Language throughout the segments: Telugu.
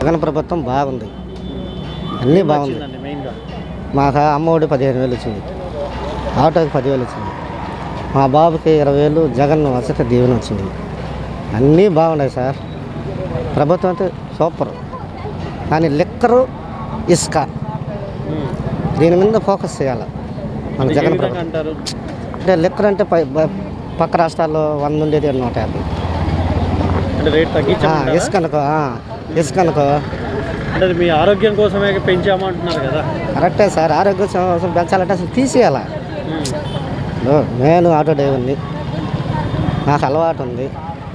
జగన్ ప్రభుత్వం బాగుంది అన్నీ బాగుంది వచ్చిందండి మెయిన్గా మాకు అమ్మఒడి పదిహేను వేలు వచ్చింది ఆటోకి పదివేలు వచ్చింది మా బాబుకి ఇరవై వేలు జగన్ వసతి దీవెన వచ్చింది అన్నీ బాగున్నాయి సార్ ప్రభుత్వం అయితే సూపర్ కానీ లిక్కరు ఇసుక దీని మీద ఫోకస్ చేయాలి మన ఏ జగన్ విధంగా ప్రభుత్వం అంటారు అంటే లిక్కర్ అంటే పై బ- పక్క రాష్ట్రాల్లో వంద ఉండేది నూట యాభై అంటే రేట్ ఆ, తగ్గించారు ఇసుక అనుకో ఆ, ఇసుక అనుకో అంటే అది మీ ఆరోగ్యం కోసమే పెంచామంటున్నారు కదా కరెక్టే సార్ ఆరోగ్య కోసం పెంచాలంటే అసలు తీసేయాలా ఉమ్. ఇప్పుడు నేను ఆటో డ్రైవర్ని నాకు అలవాటు ఉంది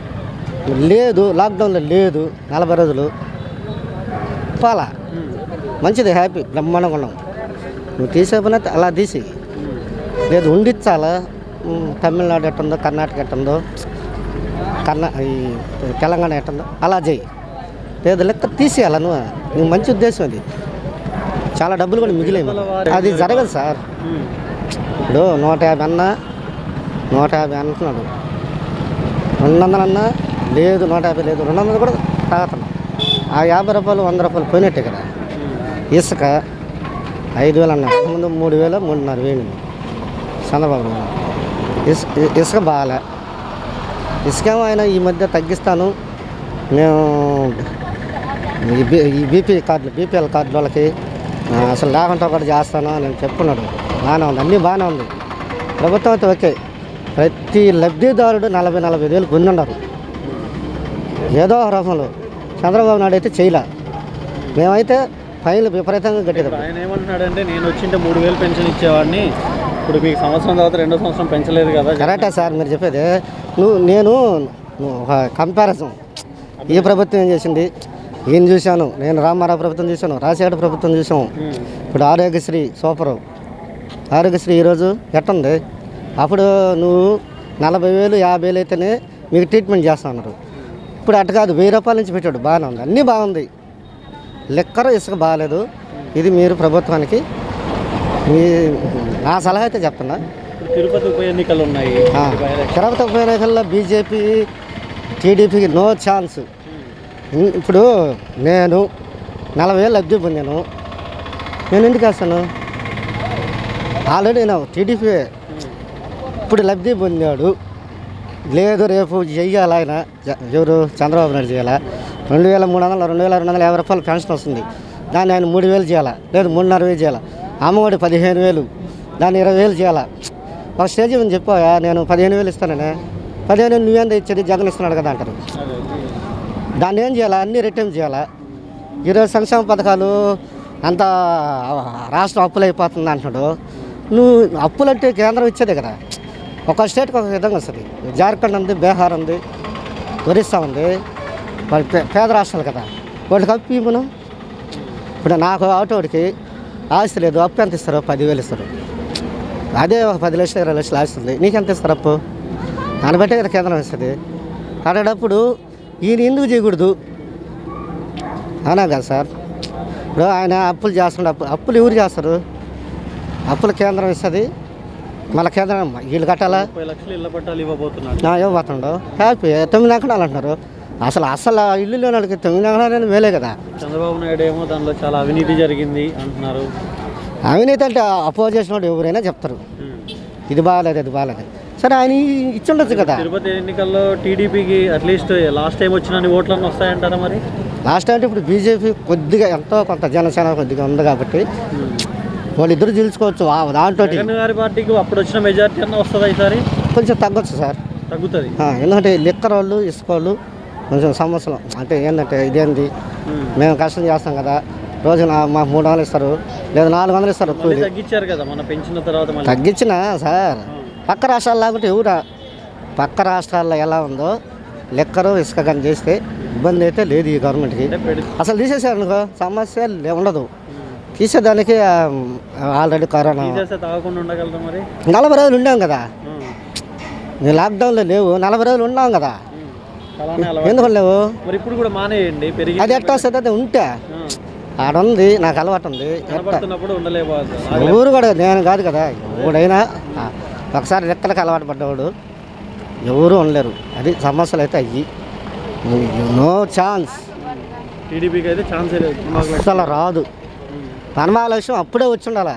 లేదు లాక్డౌన్లో లేదు నలభై రోజులు పాలా ఉమ్. మంచిది హ్యాపీ బ్రహ్మాండంగా ఉన్నాం నువ్వు తీసేపోయినా అలా తీసి ఉమ్. లేదు ఉండిచ్చాలా ఉమ్, తమిళనాడు ఎట్టుందో కర్ణాటక ఎట్టుందో కర్ణా ఈ తెలంగాణ ఎట్టుందో అలా చేయి లేదు లెక్క తీసేయాలా నువ్వు నీకు మంచి ఉద్దేశం అది చాలా డబ్బులు కూడా మిగిలేవు అది జరగదు సార్ ఉమ్. ఇప్పుడు నూట యాభై అన్న నూట యాభై అంటున్నాడు రెండు వందలు అన్నా లేదు నూట యాభై లేదు రెండు వందలు కూడా తాగుతున్నాం ఆ యాభై రూపాయలు వంద రూపాయలు పోయినట్టే కదా ఉమ్. ఇసుక ఐదు వేలు అన్నారు ముందు మూడు వేలు మూడున్నర వేలు చంద్రబాబు నాయుడు. ఇసుక ఇసుక బాగాలే ఇసుక ఏమో ఆయన ఈ మధ్య తగ్గిస్తాను మేము ఈ బీ ఈ బీపీ కార్డులు బీపీఎల్ కార్డు వాళ్ళకి ఆ, అసలు లేకుండా కూడా చేస్తాను అని చెప్పున్నాడు బాగానే ఉంది అన్నీ బాగానే ఉంది ప్రభుత్వం అయితే ఓకే ప్రతి లబ్ధిదారుడు నలభై నలభై వేలు పొంది ఉన్నారు ఏదో ఒక రూపంలో చంద్రబాబు నాయుడు అయితే చేయలే మేమైతే ఫైన్లు విపరీతంగా ఇప్పుడు కట్టేది ఆయన ఏమంటున్నాడంటే నేను వచ్చింటే మూడు వేలు పెన్షన్ ఇచ్చేవాడిని ఇప్పుడు మీకు సంవత్సరం తర్వాత రెండో సంవత్సరం పెంచలేదు కదా కరెక్టే సార్ మీరు చెప్పేది నువ్వు నేను నువ్వు ఒక కంపారిజన్ ఈ ప్రభుత్వం ఏం చేసింది ఈయన చూశాను నేను రామారావు ప్రభుత్వం చూశాను రాజశేఖర ప్రభుత్వం చూసాం ఉమ్. ఇప్పుడు ఆరోగ్యశ్రీ సూపరు ఆరోగ్యశ్రీ ఈరోజు ఎట్టుంది అప్పుడు నువ్వు నలభై వేలు యాభై వేలు అయితేనే మీకు ట్రీట్మెంట్ చేస్తా ఉన్నారు ఇప్పుడు అటు కాదు వెయ్యి రూపాయల నుంచి పెట్టాడు బాగానే ఉంది అన్నీ బాగుంది లెక్కర ఇసుక బాగాలేదు ఇది మీరు ప్రభుత్వానికి మీ నా సలహా అయితే చెప్తున్నా ఇప్పుడు తిరుపతి ఉప ఎన్నికలు ఉన్నాయి ఆ, బై ఎలక్షన్. తిరుపతి ఉప ఎన్నికల్లో బీజేపీ టీడీపీకి నో ఛాన్స్ ఇన్- ఇప్పుడు నేను నలభై వేలు లబ్ధి పొందాను నేను ఎందుకు వేస్తాను ఆల్రెడీ నేను టీడీపీ ఇప్పుడు లబ్ధి పొందాడు లేదు రేపు చెయ్యాలి ఆయన జ- ఎవరు చంద్రబాబు నాయుడు చేయాలా రెండు వేల మూడు వందలు రెండు వేల రెండు వందల యాభై రూపాయలు పెన్షన్ వస్తుంది దాన్ని ఆయన మూడు వేలు చేయాలా లేదు మూడున్నర వేలు చేయాలా అమ్మఒడి పదిహేను వేలు దాన్ని ఇరవై వేలు చేయాలా ఒక స్టేజ్ అని చెప్పాయా నేను పదిహేను వేలు ఇస్తాననే పదిహేను వేలు నువ్వేందా ఇచ్చేది జగన్ ఇస్తున్నాడు కదా అంటారు అదే. దాన్ని ఏం చేయాలా అన్ని రిటర్న్ చేయాలా ఈరోజు సంక్షేమ పథకాలు అంత రాష్ట్రం అప్పులు అయిపోతుంది అంటున్నాడు నువ్వు అప్పులంటే కేంద్రం ఇచ్చేదే కదా ఒక స్టేట్కి ఒక విధంగా వస్తుంది జార్ఖండ్ ఉంది బీహార్ ఉంది ఒరిస్సా ఉంది వాళ్ళు పే- పేద రాష్ట్రాలు కదా వాళ్ళకి అప్పు ఇవ్వను ఇప్పుడు నాకు ఆటోడికి ఆస్తి లేదు అప్పు ఎంత ఇస్తారు పదివేలు ఇస్తారు అదే ఒక పది లక్షలు ఇరవై లక్షలు ఆస్తి ఉంది నీకెంత ఇస్తారు అప్పు దాన్ని బట్టే కదా కేంద్రం ఇస్తుంది అడేటప్పుడు ఈయన ఎందుకు చేయకూడదు అవునా కదా సార్ ఇప్పుడు ఆయన అప్పులు చేస్తుండే అప్పు అప్పులు ఎవరు చేస్తారు అప్పులు కేంద్రం ఇస్తుంది మళ్ళీ కేంద్రం వీళ్ళు కట్టాలా ముప్పై లక్షలు ఇళ్ల పట్టాలు ఇవ్వబోతున్నాడు నా ఇవ్వబోతుండో హ్యాపీ తొమ్మిది అంకణాలు అంటున్నారు అసలు అసలు ఆ ఇల్లు లేని వాళ్ళకి తొమ్మిది అంకణాలు మేలే కదా చంద్రబాబు నాయుడు ఏమో దానిలో చాలా అవినీతి జరిగింది అంటున్నారు అవినీతి అంటే అపోజ్ చేసిన వాడు ఎవరైనా చెప్తారు ఉమ్. ఇది బాగాలేదు అది బాగాలేదు సరే ఆయన ఇచ్చి ఉండొచ్చు కదా తిరుపతి ఎన్నికల్లో టీడీపీకి అట్లీస్ట్ లాస్ట్ టైం వచ్చిన ఓట్లన్నీ వస్తాయంటారా మరి లాస్ట్ అంటే ఇప్పుడు బీజేపీ కొద్దిగా ఎంతో కొంత జనసేన కొద్దిగా ఉంది కాబట్టి వాళ్ళిద్దరు గెలుచుకోవచ్చు ఆ దాంట్లో జగన్ గారి పార్టీకి అప్పుడు వచ్చిన మెజారిటీ అన్న వస్తుందా ఈసారి కొంచెం తగ్గొచ్చు సార్ తగ్గుతుంది ఆ, ఎందుకంటే లిక్కర్ వాళ్ళు ఇసుక వాళ్ళు కొంచెం సమస్యలు అంటే ఏంటంటే ఇదేంది ఉమ్. మేము కష్టం చేస్తాం కదా రోజు నా- మాకు మూడు వందలు ఇస్తారు లేదా నాలుగు వందలు ఇస్తారు మళ్ళీ కూలి తగ్గించారు కదా మన పెంచిన తర్వాత మళ్ళీ తగ్గించిన సార్ పక్క రాష్ట్రాలు లాగుంటే ఎవరా పక్క రాష్ట్రాల్లో ఎలా ఉందో లెక్కరు ఇసుక కానీ చేస్తే ఇబ్బంది అయితే లేదు ఈ గవర్నమెంట్కి అంటే పెడి అసలు తీసేసారు అనుకో సమస్య లే- ఉండదు తీసేదానికి ఆ, ఆల్రెడీ కరోనా తీసేస్తే తాగకుండా ఉండగలరా మరి నలభై రోజులు ఉన్నాం కదా ఉమ్. ఈ లాక్డౌన్లో లేవు నలభై రోజులు ఉన్నాం కదా ఉమ్. అలానే అలవాటు ఎందుకు లేవు మరి ఇప్పుడు కూడా మానేయండి పెరిగి అది ఎట్లా వస్తుంది అది ఉంటే ఆ. ఆడ ఉంది నాకు అలవాటు ఉంది ఎట్ట కనబడుతున్నప్పుడు ఉండలేవు ఎవరు కూడా నేను కాదు కదా ఎవడైనా ఆ, ఒకసారి రెక్కలకు అలవాటు పడ్డవాడు ఎవరు ఉండలేరు అది సమస్యలు అయితే అయ్యి నో ఛాన్స్ టీడీపీకి అయితే ఛాన్స్ లేదు మాకు అసలు రాదు పనమాలక్ష్యం అప్పుడే వచ్చి ఉండాలి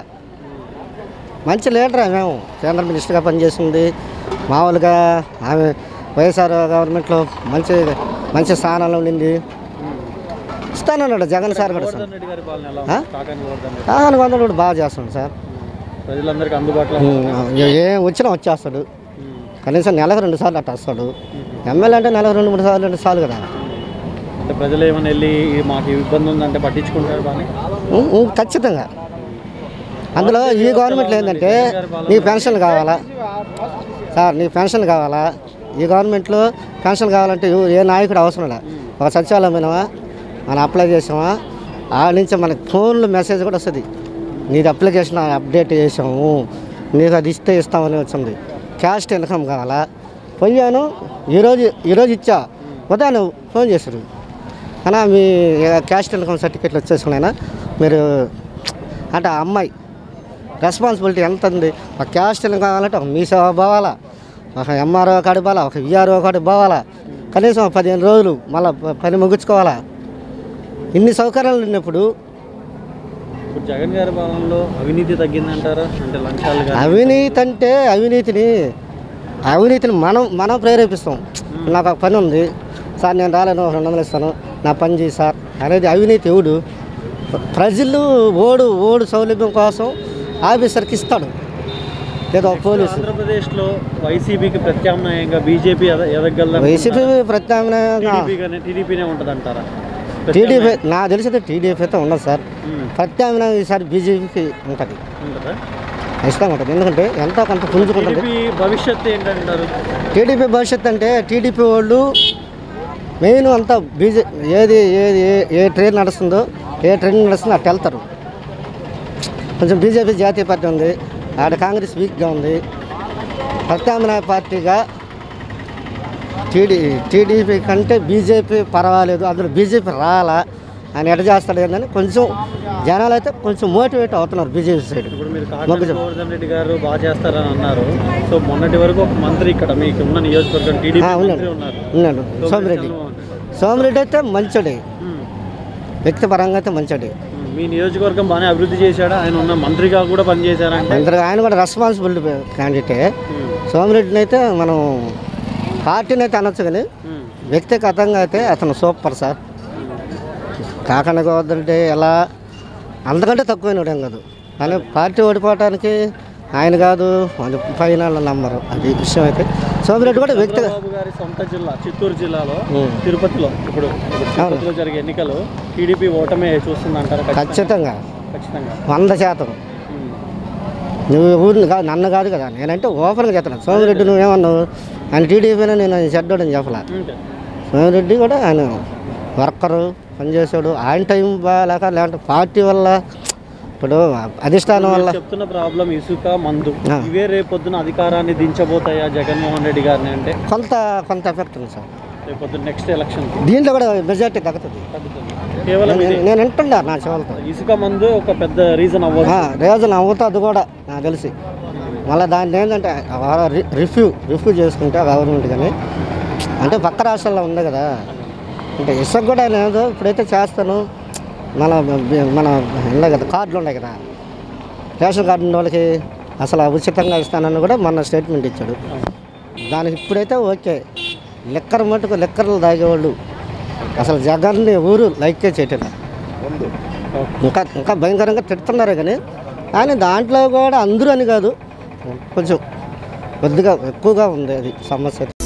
మంచి లీడరే మేము కేంద్ర మినిస్టర్గా పనిచేసింది మామూలుగా ఆమె వైఎస్ఆర్ గవర్నమెంట్లో మంచి మంచి స్థానంలో ఉండింది ఇస్తానన్నాడు జగన్ సార్ కూడా గోవర్ధన్ రెడ్డి గారి పాలన ఎలా ఆ? ఉంది కాకాని గోవర్ధన్ రెడ్డి కాని వందలు కూడా బాగా చేస్తాడు సార్ ప్రజలందరికీ అందుబాటులో ఉమ్, ఏం వచ్చినా వచ్చేస్తాడు ఉమ్. కనీసం నెలకు రెండు సార్లు అట్లా వస్తాడు ఎమ్మెల్యే అంటే నెలకు రెండు మూడు సార్లు రెండు సార్లు కదా అంటే ప్రజలు ఏమైనా వెళ్ళి "ఈ మాకు ఈ ఇబ్బంది ఉందంటే పట్టించుకుంటారు బాగా ఉమ్, ఉమ్, ఖచ్చితంగా అందులో ఈ గవర్నమెంట్లో ఏంటంటే నీ పెన్షన్ కావాలా సార్ నీ పెన్షన్ కావాలా ఈ గవర్నమెంట్లో పెన్షన్ కావాలంటే ఎవ- ఏ నాయకుడు అవసరం లే ఒక సచివాలయం పోయినావా మనం అప్లై చేసామా ఆ నుంచి మనకి ఫోన్లో మెసేజ్ కూడా వస్తుంది నీది అప్లికేషన్ అప్డేట్ చేసాము నీకు అది ఇస్తే ఇస్తామని వచ్చింది క్యాస్ట్ ఇన్కమ్ కావాలా పోయాను ఈరోజు ఈరోజు ఇచ్చా ఉదయం ఫోన్ చేశారు అన్నా మీ క్యాస్ట్ ఇన్కమ్ సర్టిఫికేట్లు వచ్చేసుకున్నాయినా మీరు అంటే ఆ అమ్మాయి రెస్పాన్సిబిలిటీ ఎంత ఉంది ఒక క్యాస్ట్ ఇన్కమ్ కావాలంటే ఒక మీ సేవ పోవాలా ఒక ఎంఆర్ఓ కాడి పోవాలా ఒక విఆర్ఓ కాడి పోవాలా కనీసం ఒక పదిహేను రోజులు మళ్ళీ పని ముగించుకోవాలా ఇన్ని సౌకర్యాలు ఉన్నప్పుడు ఇప్పుడు జగన్ గారి పాలనలో అవినీతి తగ్గిందంటారా అంటే లంచాలు కానీ అవినీతి అంటే అవినీతిని అవినీతిని మనం మనం ప్రేరేపిస్తాం నాకు ఒక పని ఉంది సార్ నేను రాలేను ఒక రెండు వందలు ఇస్తాను నా పని చేయి సార్ అనేది అవినీతి ఎవడు ప్రజలు ఓడు ఓడు సౌలభ్యం కోసం ఆఫీసర్కి ఇస్తాడు లేదా ఒక పోలీసు ఆంధ్రప్రదేశ్లో వైసీపీకి ప్రత్యామ్నాయంగా బీజేపీ ఎదగలదా వైసీపీ ప్రత్యామ్నాయంగా టీడీపీ టీడీపీనే ఉంటుంది అంటారా టీడీపీ నాకు తెలిసి టీడీపీ అయితే ఉండదు సార్ ప్రత్యామ్నాయం ఈసారి బీజేపీకి ఉంటుంది ఉంటుందా ఖచ్చితంగా ఉంటుంది ఎందుకంటే ఎంతో కొంత పుంజుకుంటుంది టీడీపీ భవిష్యత్తు ఏంటంటారు టీడీపీ భవిష్యత్ అంటే టీడీపీ వాళ్ళు మెయిన్ అంతా బీజే ఏది ఏది ఏ- ఏ ట్రైన్ నడుస్తుందో ఏ ట్రైన్ నడుస్తుందో అటు వెళ్తారు కొంచెం బీజేపీ జాతీయ పార్టీ ఉంది ఆడ కాంగ్రెస్ వీక్గా ఉంది ప్రత్యామ్నాయ పార్టీగా టీడీ టీడీపీ కంటే బీజేపీ పర్వాలేదు అందులో బీజేపీ రాలా ఆయన ఎట చేస్తాడు ఏందని కొంచెం జనాలు అయితే కొంచెం మోటివేట్ అవుతున్నారు బీజేపీ సైడ్ ఇప్పుడు మీరు మొగ్గు కాకాని చెప్పు. గోవర్ధన్ రెడ్డి గారు బాగా చేస్తారని అన్నారు సో మొన్నటి వరకు ఒక మంత్రి ఇక్కడ మీకు ఉన్న నియోజకవర్గం టీడీపీ ఆ, ఉన్నాడు మంత్రి ఉన్నారు ఉన్నాడు సోమిరెడ్డి చంద్రబాబు నాయుడు. సోమిరెడ్డి అయితే మంచోడే ఉమ్. వ్యక్తిపరంగా అయితే మంచోడే ఉమ్. మీ నియోజకవర్గం బాగానే అభివృద్ధి చేశాడా ఆయన ఉన్న మంత్రిగా కూడా పనిచేశారంటే అందరూ ఆయన కూడా రెస్పాన్సిబిలిటీ క్యాండిడేటే ఉమ్. సోమిరెడ్డిని అయితే మనం పార్టీని అయితే అనొచ్చు కానీ ఉమ్. వ్యక్తిగతంగా అయితే అతను సూపర్ సార్ కాకుండా గోవర్ధంటే ఎలా అంతకంటే తక్కువైనడేం కాదు కానీ పార్టీ ఓడిపోవటానికి ఆయన కాదు అది ఫైనల్ నంబరు అది విషయం అయితే సోమిరెడ్డి కూడా వ్యక్తి చంద్రబాబు గారి సొంత జిల్లా చిత్తూరు జిల్లాలో ఉమ్. తిరుపతిలో ఇప్పుడు ఇప్పుడు తిరుపతిలో జరిగే ఎన్నికలు టీడీపీ ఓటమే చూస్తుందంటారా ఖచ్చితంగా? ఖచ్చితంగా ఖచ్చితంగా వంద శాతం ఉమ్. నువ్వు ఊరిని కాదు నన్ను కాదు కదా నేనంటే ఓపెన్గా చెప్తాను సోమిరెడ్డి నువ్వేమన్నావు ఆయన టీడీపీనే నేను ఆయన చెడ్డోడని చెప్పలే అంతే. సోమిరెడ్డి కూడా ఆయన వర్కరు పనిచేసాడు ఆయన టైం బాగాలేక లేదంటే పార్టీ వల్ల ఇప్పుడు అధిష్టానం వల్ల మీరు చెప్తున్న ప్రాబ్లం ఇసుక మందు ఆ. ఇవే రేపొద్దున అధికారాన్ని దించబోతాయా జగన్మోహన్ రెడ్డి గారిని అంటే కొంత కొంత ఎఫెక్ట్ ఉంది సార్ రేపొద్దున నెక్స్ట్ ఎలక్షన్ దీంట్లో కూడా మెజార్టీ తగ్గుతుంది కేవలం ఇది నేను- నేను వింటున్నా నా చెవులతో ఇసుక మందు ఒక పెద్ద రీజన్ అవ్వదు రీజన్ అవుతుంది కూడా నాకు తెలిసి మళ్ళీ దాన్ని ఏంటంటే రిఫ్యూ రిఫ్యూ చేసుకుంటే గవర్నమెంట్ కానీ అంటే పక్క రాష్ట్రాల్లో ఉంది కదా అంటే ఇసుక కూడా లేదు ఇప్పుడైతే చేస్తాను మన మన ఉన్నాయి కదా కార్డులు ఉన్నాయి కదా రేషన్ కార్డు ఉన్న వాళ్ళకి అసలు ఉచితంగా ఇస్తానని కూడా మొన్న స్టేట్మెంట్ ఇచ్చాడు దానికి ఇప్పుడైతే ఓకే లెక్కర్ మటుకు లెక్కర్లు తాగేవాళ్ళు అసలు జగన్ని ఊరు లైకే చేయటం ఇంకా ఇంకా భయంకరంగా తిడుతున్నారు కానీ కానీ దాంట్లో కూడా అందరూ అని కాదు కొంచెం కొద్దిగా ఎక్కువగా ఉంది అది సమస్య